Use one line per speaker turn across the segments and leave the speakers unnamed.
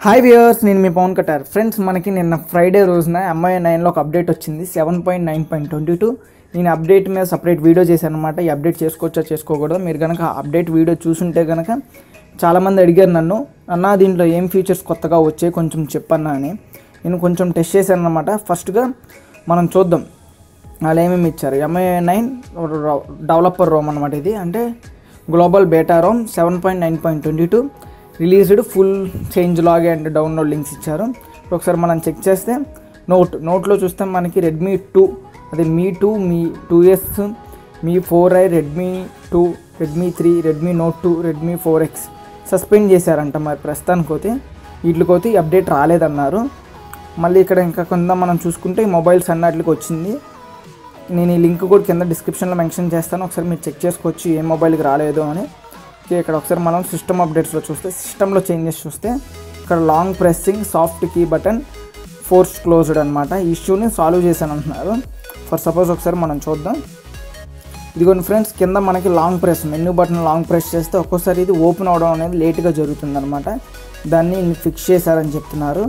Hi viewers నేను మీ Pawan Qatar friends మనకి నిన్న ఫ్రైడే రోజున ఎంఐ నైన్లో ఒక అప్డేట్ వచ్చింది seven point nine point twenty two నేను అప్డేట్ మీద సపరేట్ వీడియో చేశాను అనమాట ఈ అప్డేట్ చేసుకోవచ్చా చేసుకోకూడదు మీరు కనుక అప్డేట్ వీడియో చూసుంటే కనుక చాలామంది అడిగారు నన్ను అన్న దీంట్లో ఏం ఫీచర్స్ కొత్తగా వచ్చాయి కొంచెం చెప్పన్నా అని నేను కొంచెం టెస్ట్ చేశాను అనమాట ఫస్ట్గా మనం చూద్దాం వాళ్ళు ఏమేమి ఇచ్చారు ఎంఐ నైన్ డెవలపర్ రోమ్ అనమాట ఇది అంటే global beta ROM seven point nine point twenty two released full change log and download links ఇచ్చారు ఒకసారి మనం చెక్ చేస్తే నోట్ నోట్లో చూస్తే మనకి రెడ్మీ టూ అదే Mi two Mi two S Mi four i Redmi two Redmi three Redmi note two Redmi four X suspend చేశారంట మరి ప్రస్తుతానికి పోతే వీటికి ఈ అప్డేట్ రాలేదన్నారు మళ్ళీ ఇక్కడ ఇంకా కొంత మనం చూసుకుంటే ఈ మొబైల్స్ అన్నట్లకి వచ్చింది నేను ఈ లింక్ కూడా కింద డిస్క్రిప్షన్లో మెన్షన్ చేస్తాను ఒకసారి మీరు చెక్ చేసుకోవచ్చు ఏ మొబైల్కి రాలేదు అని ఓకే ఇక్కడ ఒకసారి మనం సిస్టమ్ అప్డేట్స్లో చూస్తే సిస్టంలో చేంజెస్ చూస్తే ఇక్కడ long pressing soft key button force closed అనమాట ఈ ఇష్యూని సాల్వ్ చేశాను అంటున్నారు ఫర్ సపోజ్ ఒకసారి మనం చూద్దాం ఇదిగోండి ఫ్రెండ్స్ కింద మనకి long press menu button long press చేస్తే ఒక్కోసారి ఇది ఓపెన్ అవడం అనేది లేట్గా జరుగుతుంది అనమాట దాన్ని ఫిక్స్ చేశారని చెప్తున్నారు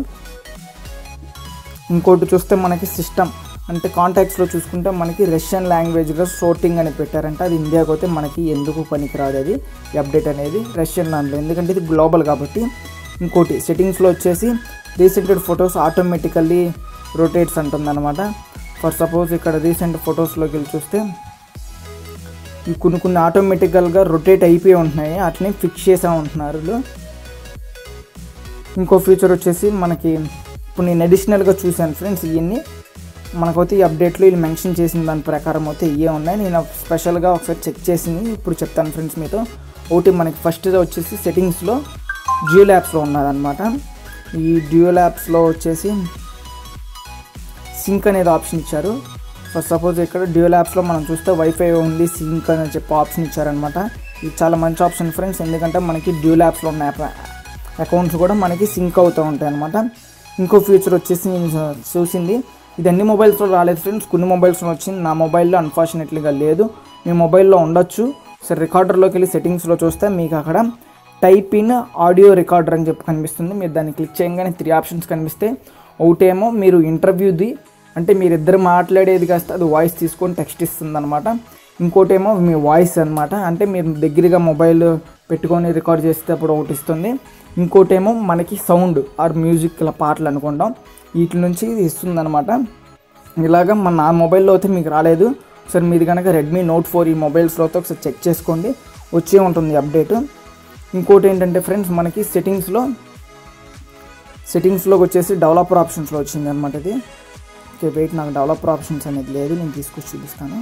ఇంకోటి చూస్తే మనకి సిస్టమ్ అంటే కాంటాక్ట్స్లో చూసుకుంటే మనకి రష్యన్ లాంగ్వేజ్లో సోర్టింగ్ అని పెట్టారంట అది ఇండియాకి అయితే మనకి ఎందుకు పనికిరాదు అది ఈ అప్డేట్ అనేది రష్యన్ దాంట్లో ఎందుకంటే ఇది గ్లోబల్ కాబట్టి ఇంకోటి సెట్టింగ్స్లో వచ్చేసి రీసెంటెడ్ ఫొటోస్ ఆటోమేటికల్లీ రొటేట్స్ అంటుందన్నమాట ఫర్ సపోజ్ ఇక్కడ రీసెంట్ ఫొటోస్లోకి వెళ్ళి చూస్తే ఈ కొన్ని కొన్ని ఆటోమేటికల్గా రొటేట్ అయిపోయి ఉంటున్నాయి వాటిని ఫిక్స్ చేసా ఉంటున్నారు వీళ్ళు. ఇంకో ఫీచర్ వచ్చేసి మనకి ఇప్పుడు నేను అడిషనల్గా చూశాను ఫ్రెండ్స్ ఇవన్నీ మనకైతే ఈ అప్డేట్లో వీళ్ళు మెన్షన్ చేసిన దాని ప్రకారం అయితే ఇవే ఉన్నాయి నేను స్పెషల్గా ఒకసారి చెక్ చేసింది ఇప్పుడు చెప్తాను ఫ్రెండ్స్ మీతో ఒకటి మనకి ఫస్ట్ వచ్చేసి సెట్టింగ్స్లో జియో యాప్స్లో ఉన్నదన్నమాట ఈ డ్యూయల్ యాప్స్లో వచ్చేసి సింక్ అనేది ఆప్షన్ ఇచ్చారు ఫర్ సపోజ్ ఇక్కడ డ్యూయల్ యాప్స్లో మనం చూస్తే వైఫై ఉంది సింక్ అని చెప్పి ఆప్షన్ ఇచ్చారనమాట ఇది చాలా మంచి ఆప్షన్ ఫ్రెండ్స్ ఎందుకంటే మనకి డ్యూయల్ యాప్స్లో ఉన్న యాప్ అకౌంట్స్ కూడా మనకి సింక్ అవుతూ ఉంటాయి అనమాట ఇంకో ఫీచర్ వచ్చేసి నేను చూసింది ఇది అన్ని మొబైల్స్లో రాలేదు ఫ్రెండ్స్ కొన్ని మొబైల్స్లో వచ్చింది నా మొబైల్లో అన్ఫార్చునేట్లీగా లేదు మీ మొబైల్లో ఉండొచ్చు సరే రికార్డర్లోకి వెళ్ళి సెట్టింగ్స్లో చూస్తే మీకు అక్కడ టైప్ ఇన్ ఆడియో రికార్డర్ అని చెప్పి కనిపిస్తుంది మీరు దాన్ని క్లిక్ చేయగానే త్రీ ఆప్షన్స్ కనిపిస్తే ఒకటేమో మీరు ఇంటర్వ్యూది అంటే మీరిద్దరు మాట్లాడేది కాస్త అది వాయిస్ తీసుకొని టెక్స్ట్ ఇస్తుంది అనమాట ఇంకోటేమో మీ వాయిస్ అనమాట అంటే మీరు దగ్గరగా మొబైల్ పెట్టుకొని రికార్డ్ చేసేటప్పుడు ఒకటి ఇస్తుంది ఇంకోటేమో మనకి సౌండ్ ఆర్ మ్యూజిక్ ఇలా పాటలు అనుకుంటాం వీటి నుంచి ఇది ఇస్తుంది అనమాట ఇలాగ మన నా మొబైల్లో అయితే మీకు రాలేదు ఒకసారి మీది కనుక రెడ్మీ నోట్ ఫోర్ ఈ మొబైల్స్లో అయితే ఒకసారి చెక్ చేసుకోండి వచ్చే ఉంటుంది అప్డేట్ ఇంకోటి ఏంటంటే ఫ్రెండ్స్ మనకి సెట్టింగ్స్లో సెట్టింగ్స్లోకి వచ్చేసి డెవలపర్ ఆప్షన్స్లో వచ్చింది అనమాట ఇది ఓకే వెయిట్ నాకు డెవలపర్ ఆప్షన్స్ అనేది లేదు నేను తీసుకొచ్చి చూపిస్తాను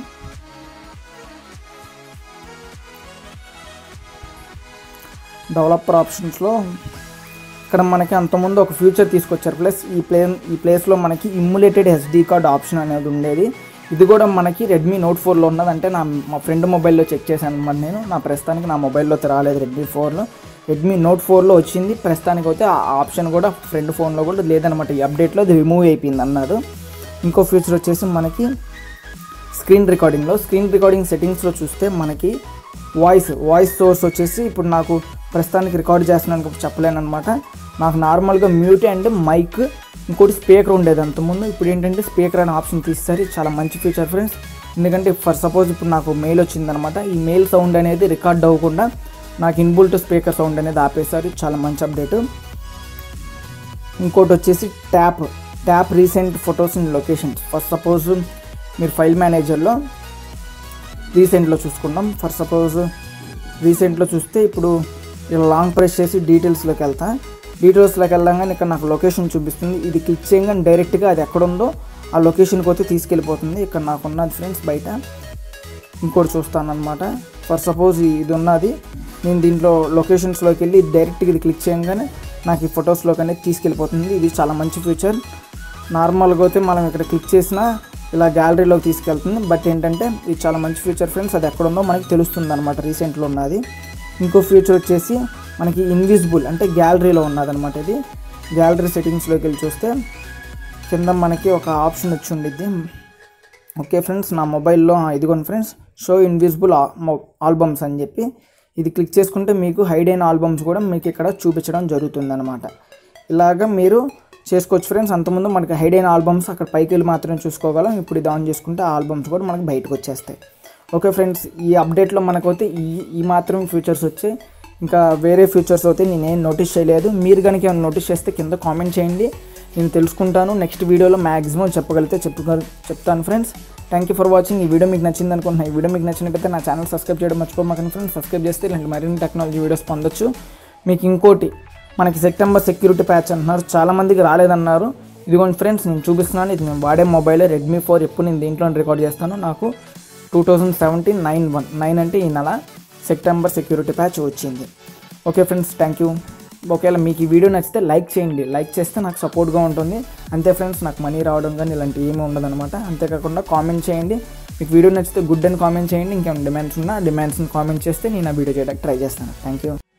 డెవలపర్ ఆప్షన్స్లో ఇక్కడ మనకి అంతకుముందు ఒక ఫ్యూచర్ తీసుకొచ్చారు ప్లస్ ఈ ప్లే ఈ ప్లేస్లో మనకి ఇమ్యులేటెడ్ ఎస్డి కార్డ్ ఆప్షన్ అనేది ఉండేది ఇది కూడా మనకి రెడ్మీ నోట్ ఫోర్లో ఉన్నది అంటే నా మా ఫ్రెండ్ మొబైల్లో చెక్ చేశాను అనమాట నేను నా ప్రస్తుతానికి నా మొబైల్లో అయితే రాలేదు రెడ్మీ ఫోర్లో రెడ్మీ నోట్ ఫోర్లో వచ్చింది ప్రస్తుతానికి అయితే ఆ ఆప్షన్ కూడా ఫ్రెండ్ ఫోన్లో కూడా లేదనమాట ఈ అప్డేట్లో అది రిమూవ్ అయిపోయింది అన్నారు ఇంకో ఫీచర్ వచ్చేసి మనకి స్క్రీన్ రికార్డింగ్లో స్క్రీన్ రికార్డింగ్ సెట్టింగ్స్లో చూస్తే మనకి వాయిస్ వాయిస్ సోర్స్ వచ్చేసి ఇప్పుడు నాకు ప్రస్తుతానికి రికార్డ్ చేస్తున్నాను చెప్పలేను అనమాట నాకు నార్మల్గా మ్యూట్ అండ్ మైక్ ఇంకోటి స్పీకర్ ఉండేది అంతకుముందు ఇప్పుడు ఏంటంటే స్పీకర్ అనే ఆప్షన్ తీస్తారు ఇది చాలా మంచి ఫీచర్ ఫ్రెండ్స్ ఎందుకంటే ఫర్ సపోజ్ ఇప్పుడు నాకు మెయిల్ వచ్చిందనమాట ఈ మెయిల్ సౌండ్ అనేది రికార్డ్ అవ్వకుండా నాకు ఇన్బుల్ట్ స్పీకర్ సౌండ్ అనేది ఆపేశారు ఇది చాలా మంచి అప్డేట్ ఇంకోటి వచ్చేసి tap tap recent photos in locations first suppose మీరు ఫైల్ మేనేజర్లో రీసెంట్లో చూసుకుందాం ఫర్ సపోజ్ రీసెంట్లో చూస్తే ఇప్పుడు ఇలా లాంగ్ ప్రెస్ చేసి డీటెయిల్స్లోకి వెళ్తా డీటెయిల్స్లోకి వెళ్ళంగానే ఇక్కడ నాకు లొకేషన్ చూపిస్తుంది ఇది క్లిక్ చేయగానే డైరెక్ట్గా అది ఎక్కడుందో ఆ లొకేషన్కి పోతే తీసుకెళ్ళిపోతుంది ఇక్కడ నాకు ఉన్నది ఫ్రెండ్స్ బయట ఇంకోటి చూస్తాను అనమాట ఫర్ సపోజ్ ఇది ఉన్నది నేను దీంట్లో లొకేషన్స్లోకి వెళ్ళి డైరెక్ట్గా ఇది క్లిక్ చేయగానే నాకు ఈ ఫొటోస్లోకి అనేది తీసుకెళ్ళిపోతుంది ఇది చాలా మంచి ఫీచర్ నార్మల్గా అయితే మనం ఇక్కడ క్లిక్ చేసినా ఇలా గ్యాలరీలోకి తీసుకెళ్తుంది బట్ ఏంటంటే ఇది చాలా మంచి ఫీచర్ ఫ్రెండ్స్ అది ఎక్కడుందో మనకి తెలుస్తుంది అనమాట రీసెంట్లో ఉన్నది ఇంకో ఫీచర్ వచ్చేసి మనకి ఇన్విజిబుల్ అంటే గ్యాలరీలో ఉన్నదనమాట ఇది గ్యాలరీ సెట్టింగ్స్లోకి వెళ్ళి చూస్తే కింద మనకి ఒక ఆప్షన్ వచ్చి ఉండిద్ది ఓకే ఫ్రెండ్స్ నా మొబైల్లో ఇదిగోండి ఫ్రెండ్స్ షో ఇన్విజిబుల్ ఆల్బమ్స్ అని చెప్పి ఇది క్లిక్ చేసుకుంటే మీకు హైడ్ అయిన ఆల్బమ్స్ కూడా మీకు ఇక్కడ చూపించడం జరుగుతుంది అనమాట ఇలాగ మీరు చేసుకోవచ్చు ఫ్రెండ్స్ అంతకుముందు మనకి హైడ్ అయిన ఆల్బమ్స్ అక్కడ పైకి వెళ్ళి మాత్రమే చూసుకోగలం ఇప్పుడు ఇది ఆన్ చేసుకుంటే ఆ ఆల్బమ్స్ కూడా మనకి బయటకు వచ్చేస్తాయి ఓకే ఫ్రెండ్స్ ఈ అప్డేట్లో మనకైతే ఈ ఈ మాత్రం ఫీచర్స్ వచ్చాయి ఇంకా వేరే ఫీచర్స్ అయితే నేనేం నోటీస్ చేయలేదు మీరు కనుక ఏమైనా నోటీస్ చేస్తే కింద కామెంట్ చేయండి నేను తెలుసుకుంటాను నెక్స్ట్ వీడియోలో మ్యాక్సిమం చెప్పగలిగితే చెప్పగ చెప్తాను friends thank you for watching ఈ వీడియో మీకు నచ్చింది అనుకుంటున్నాను ఈ వీడియో మీకు నచ్చినట్టయితే నా ఛానల్ సబ్స్క్రైబ్ చేయడం మర్చిపోమాకండి ఫ్రెండ్స్ సబ్స్క్రైబ్ చేస్తే ఇలాంటి మరిన్ని టెక్నాలజీ వీడియోస్ పొందొచ్చు మీకు ఇంకోటి మనకి సెప్టెంబర్ సెక్యూరిటీ ప్యాచ్ అంటున్నారు చాలామందికి రాలేదన్నారు ఇదిగోండి ఫ్రెండ్స్ నేను చూపిస్తున్నాను ఇది నేను వాడే మొబైల్ రెడ్మీ ఫోర్ ఎప్పుడు నేను దీంట్లో రికార్డ్ చేస్తాను నాకు two thousand seventeen nine one nine అంటే ఈ నెల సెప్టెంబర్ సెక్యూరిటీ ప్యాచ్ వచ్చింది ఓకే ఫ్రెండ్స్ థ్యాంక్ యూ ఒకవేళ మీకు ఈ వీడియో నచ్చితే లైక్ చేయండి లైక్ చేస్తే నాకు సపోర్ట్గా ఉంటుంది అంతే ఫ్రెండ్స్ నాకు మనీ రావడం కానీ ఇలాంటివి ఏమీ ఉండదన్నమాట అంతేకాకుండా కామెంట్ చేయండి మీకు వీడియో నచ్చితే గుడ్ అని కామెంట్ చేయండి ఇంకేమైనా డిమాండ్స్ ఉన్నా డిమాండ్స్ని కామెంట్ చేస్తే నేను ఆ వీడియో చేయడానికి ట్రై చేస్తాను థ్యాంక్ యూ